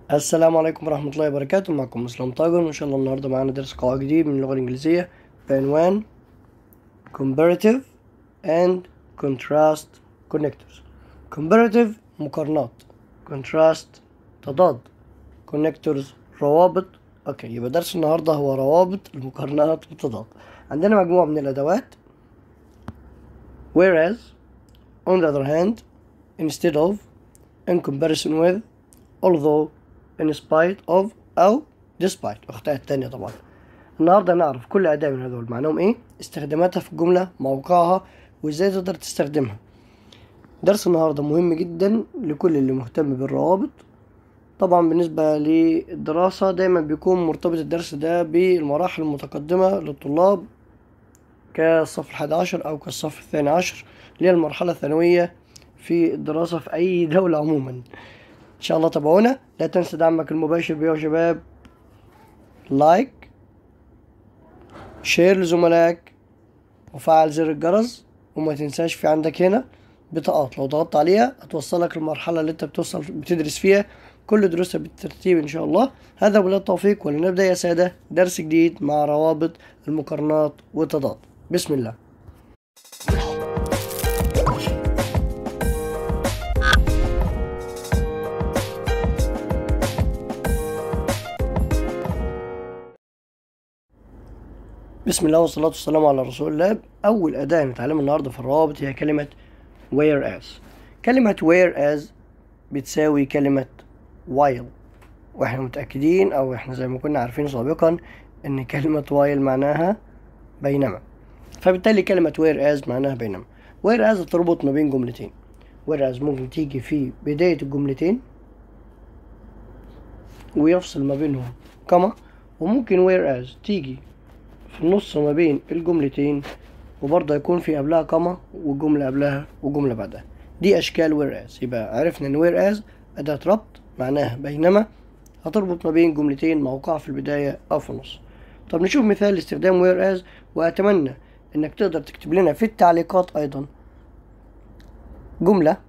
السلام عليكم ورحمة الله وبركاته معكم مسلم طاجر وإن شاء الله النهاردة معانا درس قواعد جديد من اللغة الإنجليزية بعنوان comparative and contrast connectors comparative مقارنات contrast تضاد connectors روابط اوكي يبقى درس النهاردة هو روابط المقارنات والتضاد عندنا مجموعة من الأدوات whereas on the other hand instead of in comparison with although in spite of أو despite أختها التانية طبعا النهاردة نعرف كل أداة من هذول معناهم إيه استخداماتها في الجملة موقعها وإزاي تقدر تستخدمها درس النهاردة مهم جدا لكل اللي مهتم بالروابط طبعا بالنسبة للدراسة دايما بيكون مرتبط الدرس ده بالمراحل المتقدمة للطلاب كالصف الحادي عشر أو كالصف الثاني عشر اللي هي المرحلة الثانوية في الدراسة في أي دولة عموما إن شاء الله تابعونا لا تنسى دعمك المباشر بيا وشباب لايك شير لزملائك وفعل زر الجرس وما تنساش في عندك هنا بطاقات لو ضغطت عليها هتوصلك للمرحلة اللي انت بتوصل بتدرس فيها كل دروسها بالترتيب ان شاء الله هذا وبالله التوفيق ولنبدأ يا سادة درس جديد مع روابط المقارنات والتضاد بسم الله بسم الله والصلاة والسلام على رسول الله أول أداة نتعلمها النهاردة في الروابط هي كلمة whereas كلمة whereas بتساوي كلمة while واحنا متأكدين أو احنا زي ما كنا عارفين سابقا إن كلمة while معناها بينما فبالتالي كلمة whereas معناها بينما whereas تربط ما بين جملتين whereas ممكن تيجي في بداية الجملتين ويفصل ما بينهم كما وممكن whereas تيجي في النص ما بين الجملتين وبرضه يكون في قبلها كما وجملة قبلها وجملة بعدها دي أشكال whereas يبقى عرفنا إن whereas أداة ربط معناها بينما هتربط ما بين جملتين موقعة في البداية أو في النص طب نشوف مثال لاستخدام whereas وأتمنى إنك تقدر تكتب لنا في التعليقات أيضا جملة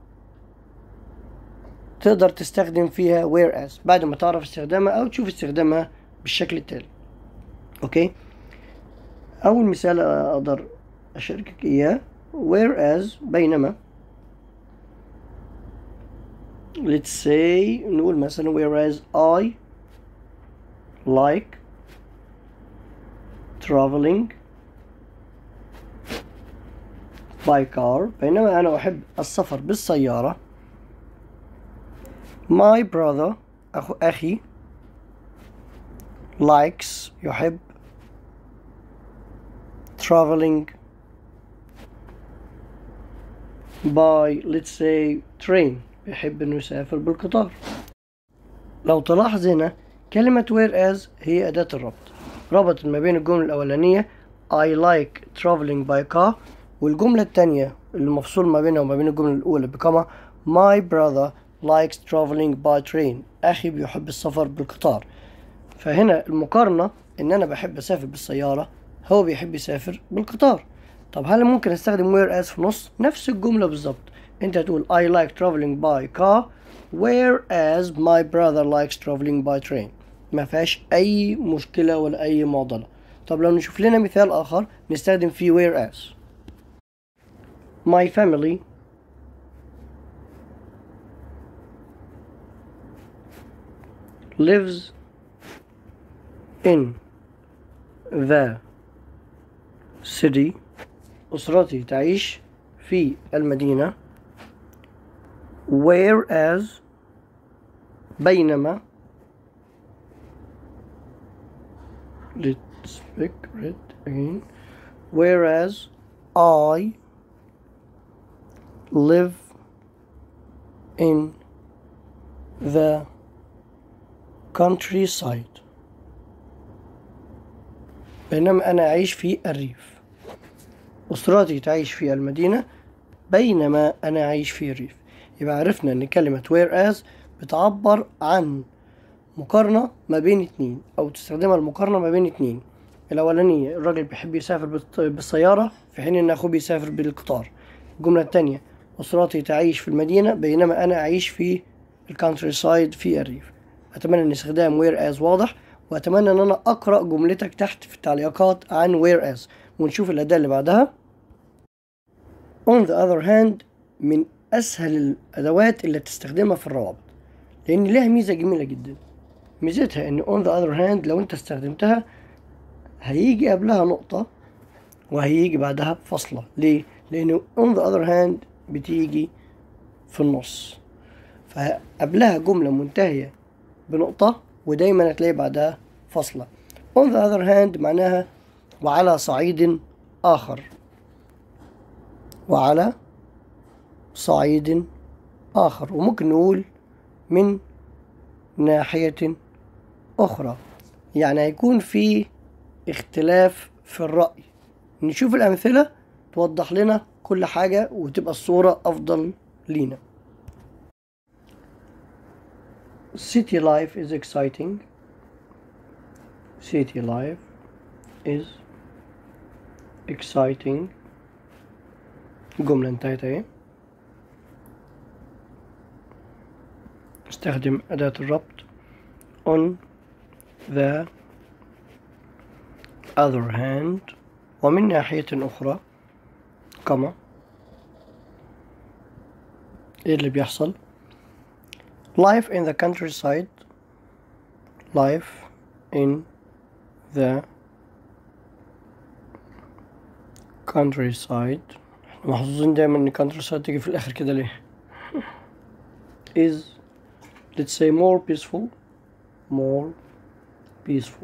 تقدر تستخدم فيها whereas بعد ما تعرف استخدامها أو تشوف استخدامها بالشكل التالي أوكي أول مثال أقدر أشاركك إياه whereas بينما let's say نقول مثلا whereas I like traveling by car بينما أنا أحب السفر بالسيارة my brother أخو أخي likes يحب traveling by let's say train بيحب انه يسافر بالقطار لو تلاحظ هنا كلمة whereas هي أداة الربط ربطت ما بين الجملة الأولانية I like traveling by car والجملة التانية اللي مفصول ما بينها وما بين الجملة الأولى بكما My brother likes traveling by train أخي بيحب السفر بالقطار فهنا المقارنة إن أنا بحب أسافر بالسيارة هو بيحب يسافر بالقطار طب هل ممكن استخدم whereas في نص نفس الجملة بالظبط انت تقول I like traveling by car whereas my brother likes traveling by train ما فيهاش اي مشكلة ولا اي معضلة طب لو نشوف لنا مثال اخر نستخدم فيه whereas my family lives in the city أسرتي تعيش في المدينة whereas بينما let's pick it again whereas I live in the countryside بينما أنا أعيش في الريف أسرتي تعيش في المدينة بينما أنا أعيش في الريف يبقى عرفنا إن كلمة whereas بتعبر عن مقارنة ما بين اتنين أو تستخدمها المقارنة ما بين اتنين الأولانية الراجل بيحب يسافر بالط- بالسيارة في حين إن أخوه بيسافر بالقطار الجملة التانية أسرتي تعيش في المدينة بينما أنا أعيش في الكانتري سايد في الريف اتمنى ان استخدام وير از واضح واتمنى ان انا اقرا جملتك تحت في التعليقات عن وير از ونشوف الاداة اللي بعدها on the other hand من اسهل الادوات اللي تستخدمها في الروابط لان لها ميزة جميلة جدا ميزتها ان on the other hand لو انت استخدمتها هيجي قبلها نقطة وهيجي بعدها فاصلة ليه؟ لأنه on the other hand بتيجي في النص فقبلها جملة منتهية بنقطة ودايما هتلاقي بعدها فاصلة on the other hand معناها وعلى صعيد آخر وعلى صعيد آخر وممكن نقول من ناحية أخرى يعني هيكون في اختلاف في الرأي نشوف الأمثلة توضح لنا كل حاجة وتبقى الصورة أفضل لينا City life is exciting City life is exciting جملة انتهت اهي استخدم أداة الربط on the other hand ومن ناحية أخرى كما إيه اللي بيحصل life in the countryside life in the countryside محظوظين دايما ان countryside تيجي في الاخر كده ليه is let's say more peaceful more peaceful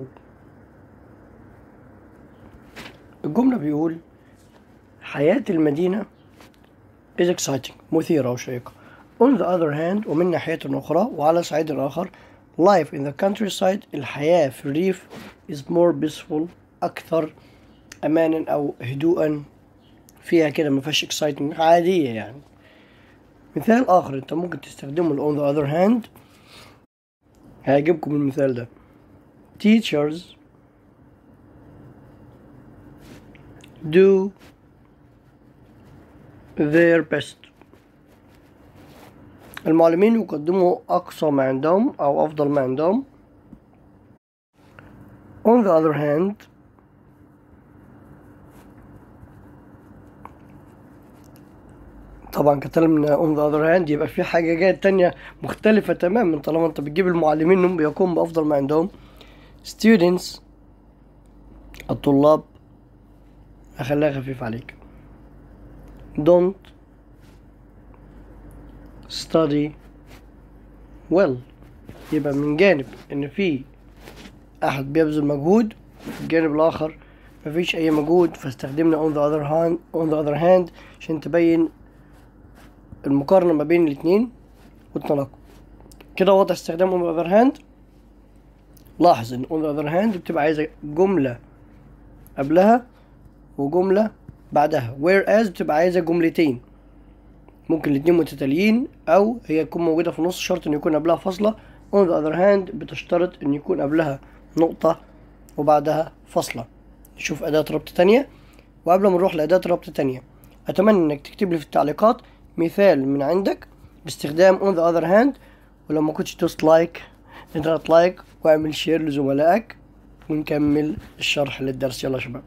الجملة بيقول حياة المدينة is exciting مثيرة وشيقة on the other hand ومن ناحية أخرى وعلى صعيد آخر life in the countryside الحياة في الريف is more peaceful أكثر أمانا أو هدوءا فيها كده ما فيهاش exciting عادية يعني مثال آخر أنت ممكن تستخدمه ال on the other hand هيعجبكم المثال ده teachers do their best المعلمين يقدموا أقصى ما عندهم أو أفضل ما عندهم on the other hand طبعا كتلمنا on the other hand يبقى في حاجة جاية تانية مختلفة تماما طالما انت بتجيب المعلمين انهم بيقوموا بأفضل ما عندهم students الطلاب أخليها خفيف عليك don't study well يبقى من جانب ان في احد بيبذل مجهود في الجانب الاخر مفيش اي مجهود فاستخدمنا on the other hand on the other hand عشان تبين المقارنة ما بين الاتنين والتناقض كده واضح استخدام on the other hand لاحظ ان on the other hand بتبقى عايزة جملة قبلها وجملة بعدها whereas بتبقى عايزة جملتين ممكن الاتنين متتاليين او هي تكون موجودة في نص شرط ان يكون قبلها فاصلة on the other hand بتشترط ان يكون قبلها نقطة وبعدها فاصلة نشوف أداة ربط تانية وقبل ما نروح لأداة ربط تانية أتمنى إنك تكتب لي في التعليقات مثال من عندك باستخدام on the other hand ولو ما كنتش دوست لايك اضغط لايك واعمل شير لزملائك ونكمل الشرح للدرس يلا يا شباب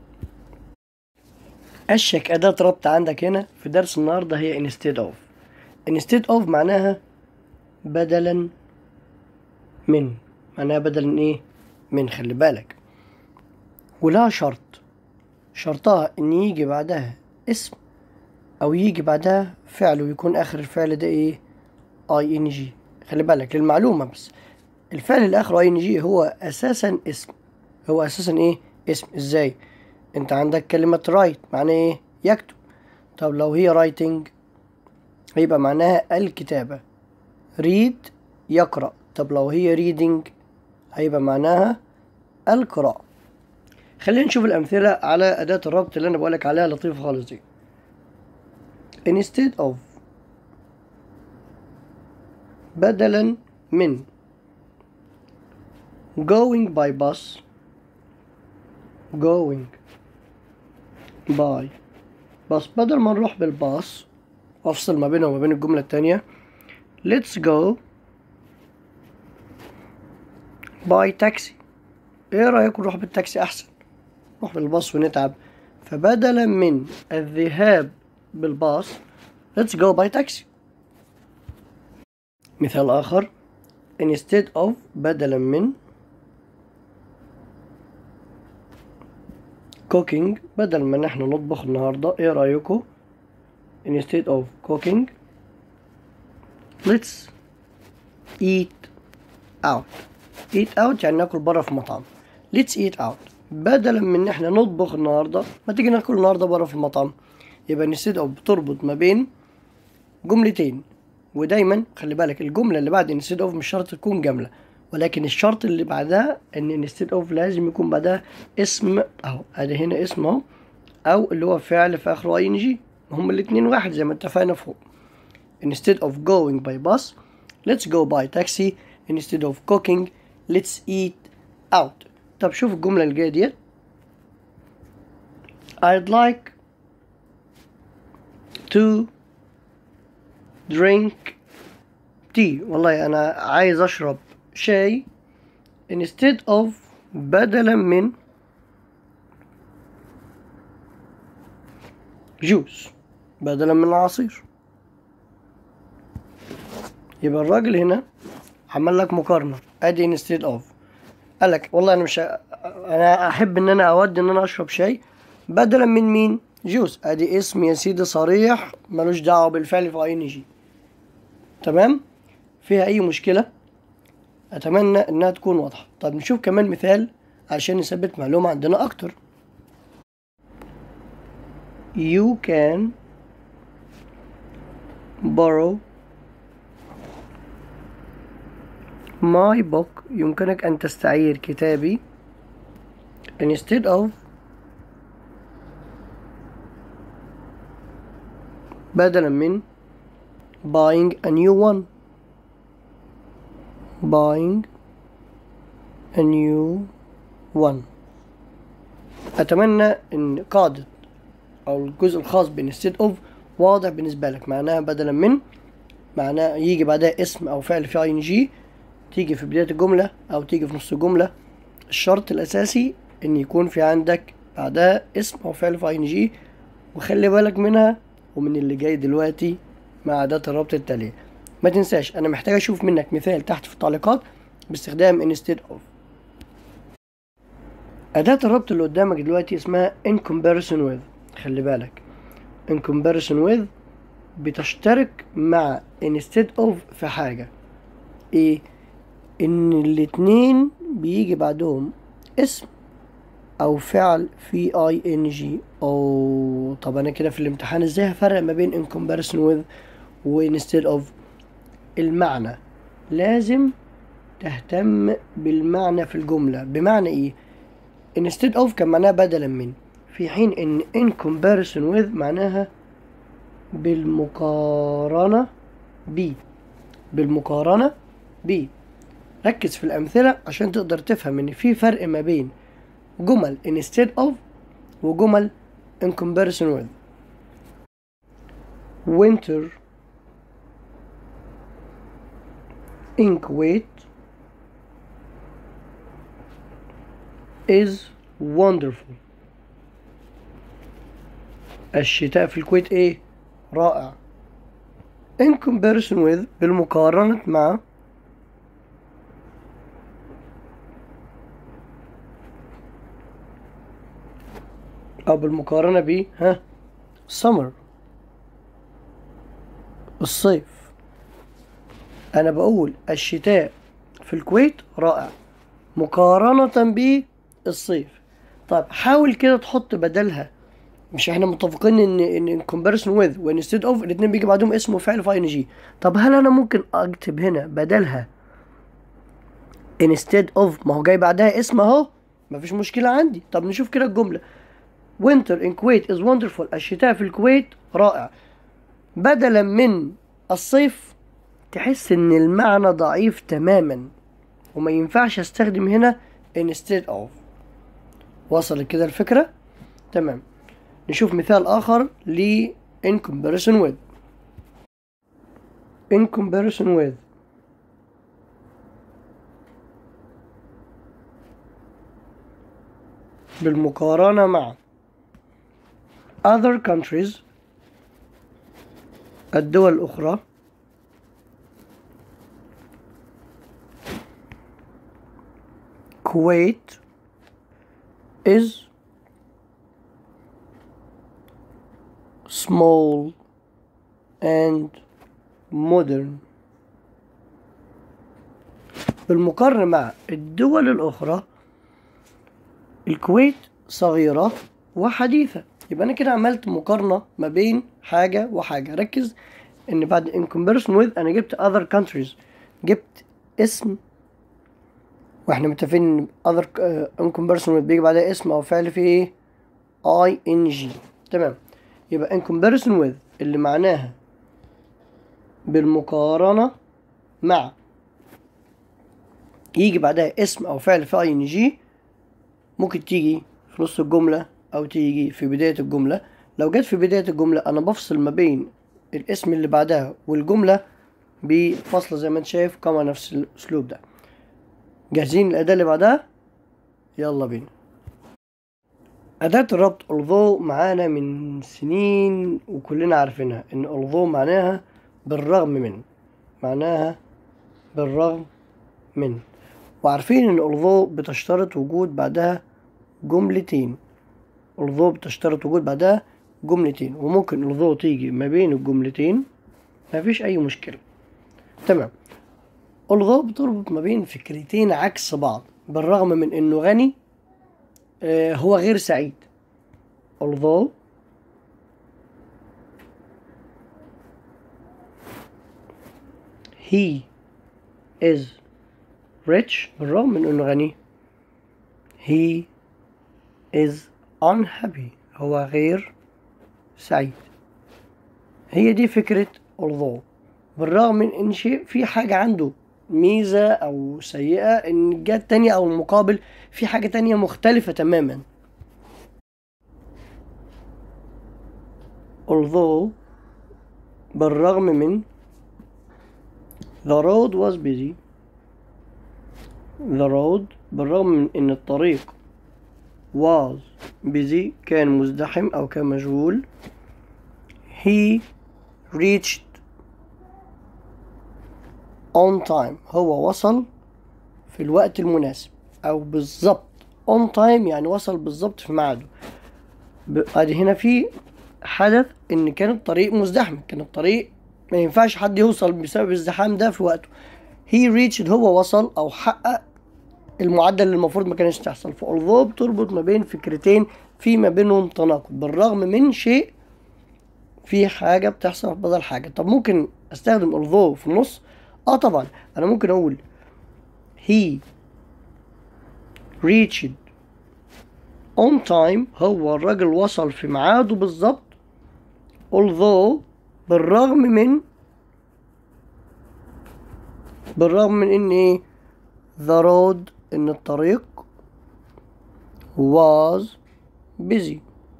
أشك أداة ربط عندك هنا في درس النهاردة هي instead of instead of معناها بدلا من معناها بدلا ايه من خلي بالك ولها شرط شرطها ان يجي بعدها اسم او يجي بعدها فعل ويكون اخر الفعل ده ايه اي ان جي خلي بالك للمعلومة بس الفعل اللي اخره اي ان جي هو اساسا اسم هو اساسا ايه اسم ازاي انت عندك كلمة رايت معناها ايه يكتب طب لو هي رايتنج هيبقى معناها الكتابة ريد يقرأ طب لو هي ريدنج هيبقى معناها القراءة خلينا نشوف الأمثلة على أداة الربط اللي أنا بقولك عليها لطيفة خالص دي instead of بدلا من going by bus going by بس بدل ما نروح بالباص وافصل ما بينه وما بين الجملة التانية let's go باي تاكسي ايه رأيكم نروح بالتاكسي احسن نروح بالباص ونتعب فبدلا من الذهاب بالباص let's go by taxi مثال آخر instead of بدلا من cooking بدل ما نحن نطبخ النهاردة ايه رأيكم instead of cooking let's eat out eat out يعني ناكل برا في مطعم let's eat out بدلا من ان احنا نطبخ النهاردة ما تيجي ناكل النهاردة برا في المطعم يبقى instead of بتربط ما بين جملتين ودايما خلي بالك الجملة اللي بعد instead of مش شرط تكون جملة ولكن الشرط اللي بعدها ان instead of لازم يكون بعدها اسم اهو ادي هنا اسم اهو او اللي هو فعل في اخره اي ان جي هما الاتنين واحد زي ما اتفقنا فوق instead of going by bus let's go by taxi instead of cooking let's eat out طب شوف الجملة الجاية ديت I'd like to drink tea والله أنا عايز أشرب شاي instead of بدلا من جوس بدلا من العصير يبقى الراجل هنا عمل لك مقارنة ادي instead of قال لك والله انا مش ه- انا احب ان انا اودي ان انا اشرب شاي بدلا من مين جوس ادي اسم يا سيدي صريح ملوش دعوة بالفعل في اي ان جي تمام فيها اي مشكلة اتمنى انها تكون واضحة طب نشوف كمان مثال عشان نثبت معلومة عندنا اكتر you can borrow my book يمكنك أن تستعير كتابي instead of بدلا من buying a new one buying a new one أتمنى إن قاعدة أو الجزء الخاص ب instead of واضح بالنسبة لك معناها بدلا من معناه يجي بعدها اسم أو فعل في اي ان جي تيجي في بداية الجملة أو تيجي في نص الجملة الشرط الأساسي إن يكون في عندك بعدها اسم أو فعل في ان جي وخلي بالك منها ومن اللي جاي دلوقتي مع أداة الربط التالية ما تنساش أنا محتاج أشوف منك مثال تحت في التعليقات باستخدام instead of أداة الربط اللي قدامك دلوقتي اسمها in comparison with خلي بالك in comparison with بتشترك مع instead of في حاجة ايه ان الاتنين بيجي بعدهم اسم او فعل في اي ان جي او طب انا كده في الامتحان ازاي هفرق ما بين in comparison with و instead of المعنى لازم تهتم بالمعنى في الجملة بمعنى ايه instead of كان معناها بدلا من في حين ان in comparison with معناها بالمقارنة ب بالمقارنة ب ركز في الأمثلة عشان تقدر تفهم إن في فرق ما بين جمل instead of وجمل in comparison with winter in Kuwait is wonderful الشتاء في الكويت ايه رائع in comparison with بالمقارنة مع أو بالمقارنة ب ها summer الصيف أنا بقول الشتاء في الكويت رائع مقارنة بالصيف طيب حاول كده تحط بدلها مش احنا متفقين ان ان comparison with و instead of الاتنين بيجي بعدهم اسم وفعل في ان طب هل انا ممكن اكتب هنا بدلها instead of ما هو جاي بعدها اسم اهو مفيش مشكلة عندي طب نشوف كده الجملة winter in Kuwait is wonderful الشتاء في الكويت رائع بدلا من الصيف تحس ان المعنى ضعيف تماما وما ينفعش استخدم هنا instead of وصل كده الفكرة تمام نشوف مثال آخر ل in comparison with in comparison with بالمقارنة مع other countries الدول الأخرى Kuwait is small and modern بالمقارنة مع الدول الأخرى الكويت صغيرة وحديثة يبقى أنا كده عملت مقارنة ما بين حاجة وحاجة ركز إن بعد in comparison with أنا جبت other countries جبت اسم واحنا متفقين ان other uh, in comparison with بيجي بعدها اسم أو فعل فيه ايه I N G تمام يبقى in comparison with اللي معناها بالمقارنة مع يجي بعدها اسم أو فعل في اي ان جي ممكن تيجي في نص الجملة أو تيجي في بداية الجملة لو جت في بداية الجملة أنا بفصل ما بين الاسم اللي بعدها والجملة بفصل زي ما انت شايف كما نفس الأسلوب ده جاهزين الأداة اللي بعدها يلا بينا أداة الربط although معانا من سنين وكلنا عارفينها إن although معناها بالرغم من معناها بالرغم من وعارفين إن although بتشترط وجود بعدها جملتين although بتشترط وجود بعدها جملتين وممكن although تيجي ما بين الجملتين مفيش أي مشكلة تمام although بتربط ما بين فكرتين عكس بعض بالرغم من إنه غني آه هو غير سعيد although he is rich بالرغم من انه غني he is unhappy هو غير سعيد هي دي فكرة although بالرغم من ان شيء في حاجة عنده ميزة او سيئة ان الجهة التانية او المقابل في حاجة تانية مختلفة تماما although بالرغم من the road was busy the road بالرغم من ان الطريق was busy كان مزدحم او كان مشغول he reached on time هو وصل في الوقت المناسب او بالظبط on time يعني وصل بالظبط في ميعاده ب- ادي هنا في حدث ان كان الطريق مزدحم كان الطريق ما ينفعش حد يوصل بسبب الزحام ده في وقته he reached هو وصل او حقق المعدل اللي المفروض ما كانش تحصل ف although بتربط ما بين فكرتين في ما بينهم تناقض بالرغم من شيء في حاجة بتحصل بدل حاجة طب ممكن استخدم although في النص اه طبعا انا ممكن اقول he reached on time هو الراجل وصل في ميعاده بالظبط although بالرغم من بالرغم من ان ايه the road ان الطريق was busy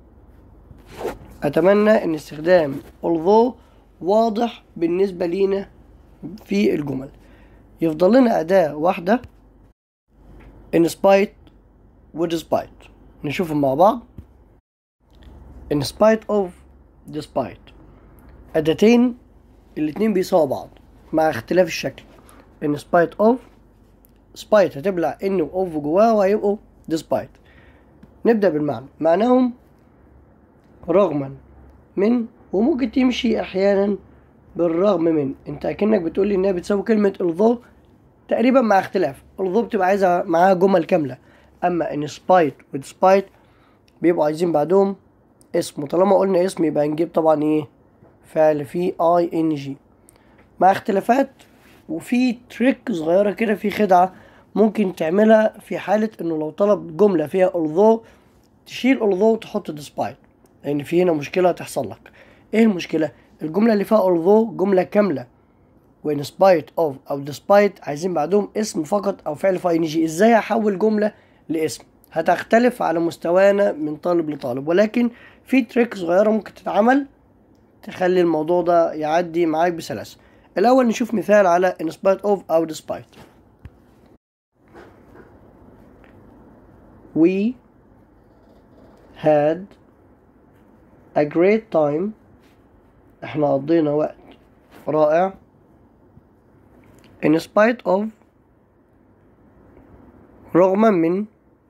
اتمنى ان استخدام although واضح بالنسبة لينا في الجمل يفضل لنا اداة واحدة in spite و despite نشوفهم مع بعض in spite of despite أداتين الاتنين بيساووا بعض مع اختلاف الشكل in spite of spite هتبلع ان و of جواها وهيبقوا despite نبدأ بالمعنى معناهم رغما من وممكن تمشي احيانا بالرغم من انت اكنك بتقول لي انها بتساوي كلمة although تقريبا مع اختلاف although بتبقى عايزة معاها جمل كاملة اما in spite و despite بيبقوا عايزين بعدهم اسم وطالما قلنا اسم يبقى نجيب طبعا ايه فعل فيه اي ان جي مع اختلافات وفي تريك صغيرة كده في خدعة ممكن تعملها في حالة انه لو طلب جملة فيها although تشيل although وتحط despite لان في هنا مشكلة هتحصل لك ايه المشكلة الجملة اللي فيها although جملة كاملة وان spite of او despite عايزين بعدهم اسم فقط او فعل في ان جي ازاي احول جملة لاسم هتختلف على مستوانا من طالب لطالب ولكن في تريك صغيرة ممكن تتعمل تخلي الموضوع ده يعدي معاك بسلاسة الأول نشوف مثال على in spite of أو despite we had a great time احنا قضينا وقت رائع in spite of رغما من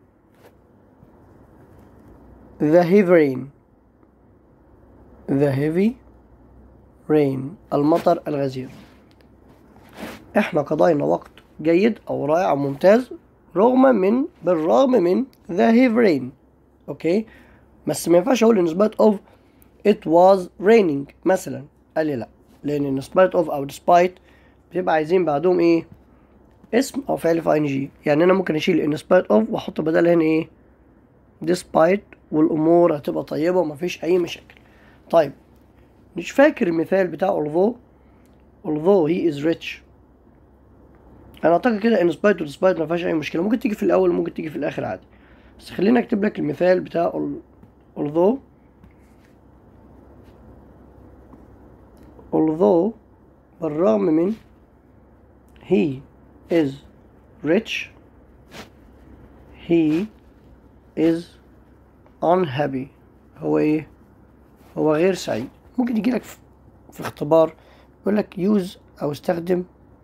the heavy rain the heavy rain المطر الغزير احنا قضينا وقت جيد او رائع او ممتاز رغم من بالرغم من the heavy rain اوكي بس ما ينفعش اقول in spite of it was raining مثلا قال لي لا لان in spite of او despite بتبقى عايزين بعدهم ايه اسم او فعل في ing يعني انا ممكن اشيل in spite of واحط بدلها هنا ايه despite والامور هتبقى طيبه ومفيش اي مشاكل طيب مش فاكر المثال بتاع although although he is rich انا اعتقد كده ان سبايت وديسبايت ما فيهاش اي مشكله ممكن تيجي في الاول ممكن تيجي في الاخر عادي بس خليني اكتب لك المثال بتاع ال- although although بالرغم من he is rich he is unhappy هو ايه هو غير سعيد ممكن يجي لك في في اختبار يقول لك use او استخدم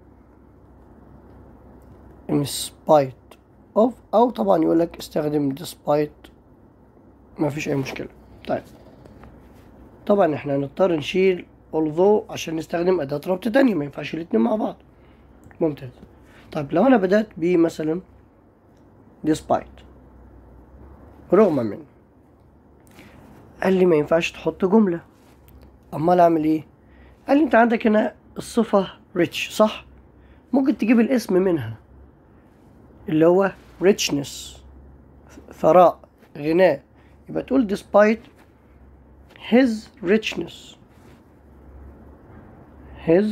in spite of او طبعا يقول لك استخدم despite ما فيش اي مشكله طيب طبعا احنا هنضطر نشيل although عشان نستخدم اداه ربط تانية ما ينفعش الاتنين مع بعض ممتاز طيب لو انا بدات بمثلا despite رغم من قال لي ما ينفعش تحط جمله امال اعمل ايه قال لي انت عندك هنا الصفه rich صح ممكن تجيب الاسم منها اللي هو richness ثراء غناء يبقى تقول despite his richness his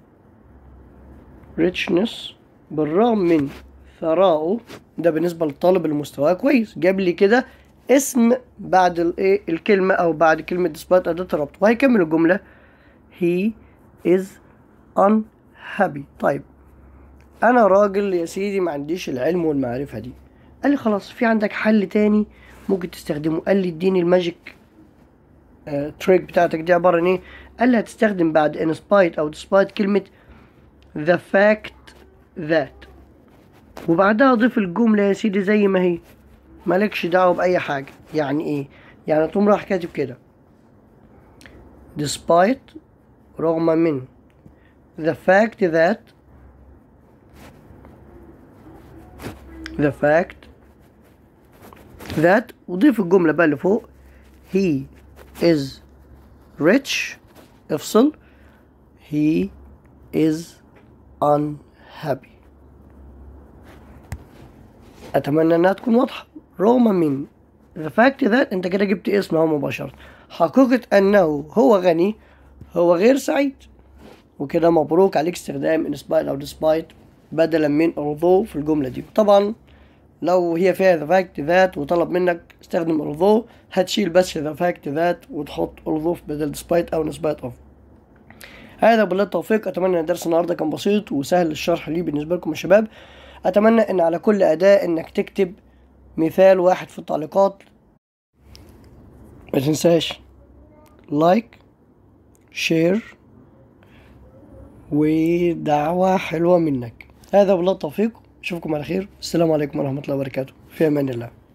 richness بالرغم من ثرائه ده بالنسبة للطالب اللي مستواه كويس جاب لي كده اسم بعد الايه الكلمة او بعد كلمة despite اداة الربط وهيكمل الجملة he is unhappy طيب انا راجل يا سيدي ما عنديش العلم والمعرفة دي قال لي خلاص في عندك حل تاني ممكن تستخدمه قال لي اديني الماجيك آه تريك بتاعتك دي عبارة عن ايه قال لي هتستخدم بعد in spite او despite كلمة the fact that وبعدها ضيف الجملة يا سيدي زي ما هي مالكش دعوة بأي حاجة يعني ايه يعني تقوم راح كاتب كده despite رغم من the fact that the fact that وضيف الجملة بقى اللي فوق he is rich افصل he is unhappy اتمنى انها تكون واضحة رغم من the fact that انت كده جبت اسمه مباشرة حقيقة انه هو غني هو غير سعيد وكده مبروك عليك استخدام in spite او despite بدلا من although في الجملة دي طبعا لو هي فيها the fact that وطلب منك استخدم although هتشيل بس the fact that وتحط although في بدل despite او in spite of هذا بالله التوفيق اتمنى ان درس النهارده كان بسيط وسهل الشرح ليه بالنسبه لكم يا شباب اتمنى ان على كل اداة انك تكتب مثال واحد في التعليقات ما تنساش لايك شير ودعوة حلوة منك هذا بالله التوفيق اشوفكم على خير السلام عليكم ورحمة الله وبركاته في امان الله